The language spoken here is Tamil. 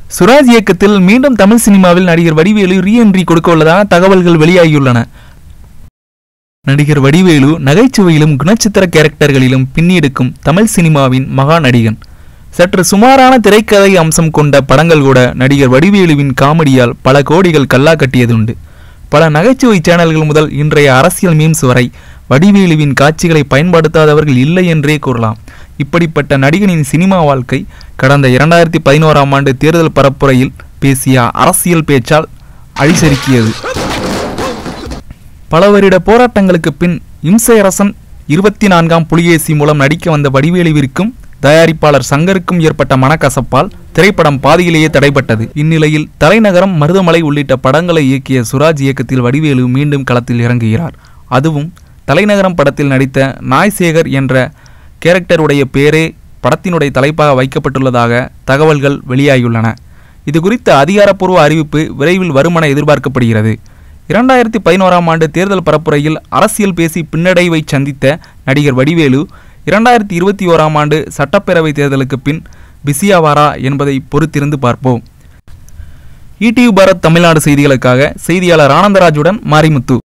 சுராஜ் இயக்கத்தில் மீண்டும் தமிழ் சினிமாவில் நடிகர் வடிவேலு ரீஎன்ட்ரி கொடுக்க உள்ளதாக தகவல்கள் வெளியாகியுள்ளன நடிகர் வடிவேலு நகைச்சுவையிலும் குணச்சித்திர கேரக்டர்களிலும் பின்னிடுக்கும் தமிழ் சினிமாவின் மகா நடிகன் சற்று சுமாரான திரைக்கதை அம்சம் கொண்ட படங்கள் கூட நடிகர் வடிவேலுவின் காமெடியால் பல கோடிகள் கல்லா கட்டியதுண்டு பல நகைச்சுவை சேனல்கள் முதல் இன்றைய அரசியல் மீம்ஸ் வரை வடிவேலுவின் காட்சிகளை பயன்படுத்தாதவர்கள் இல்லை என்றே கூறலாம் இப்படிப்பட்ட நடிகனின் சினிமா வாழ்க்கை கடந்த இரண்டாயிரத்தி பதினோராம் ஆண்டு தேர்தல் பரப்புரையில் பேசிய அரசியல் பேச்சால் அழிசெருக்கியது பல வருட போராட்டங்களுக்கு பின் இம்சையரசன் இருபத்தி நான்காம் புலிகேசி மூலம் நடிக்க வந்த வடிவேலுவிற்கும் தயாரிப்பாளர் சங்கருக்கும் ஏற்பட்ட மனக்கசப்பால் திரைப்படம் பாதியிலேயே தடைப்பட்டது இந்நிலையில் தலைநகரம் மருதமலை உள்ளிட்ட படங்களை இயக்கிய சுராஜ் இயக்கத்தில் வடிவேலு மீண்டும் களத்தில் இறங்குகிறார் அதுவும் தலைநகரம் படத்தில் நடித்த நாய்சேகர் என்ற கேரக்டருடைய பேரே படத்தினுடைய தலைப்பாக வைக்கப்பட்டுள்ளதாக தகவல்கள் வெளியாகியுள்ளன இது குறித்த அதிகாரப்பூர்வ அறிவிப்பு விரைவில் வருமென எதிர்பார்க்கப்படுகிறது இரண்டாயிரத்தி பதினோராம் ஆண்டு தேர்தல் பரப்புரையில் அரசியல் பேசி பின்னடைவை சந்தித்த நடிகர் வடிவேலு இரண்டாயிரத்தி இருபத்தி ஓராம் ஆண்டு சட்டப்பேரவை தேர்தலுக்கு பின் பிஸியாவாரா என்பதை பொறுத்திருந்து பார்ப்போம் ஈடிவி பாரத் தமிழ்நாடு செய்திகளுக்காக செய்தியாளர் ஆனந்தராஜுடன் மாரிமுத்து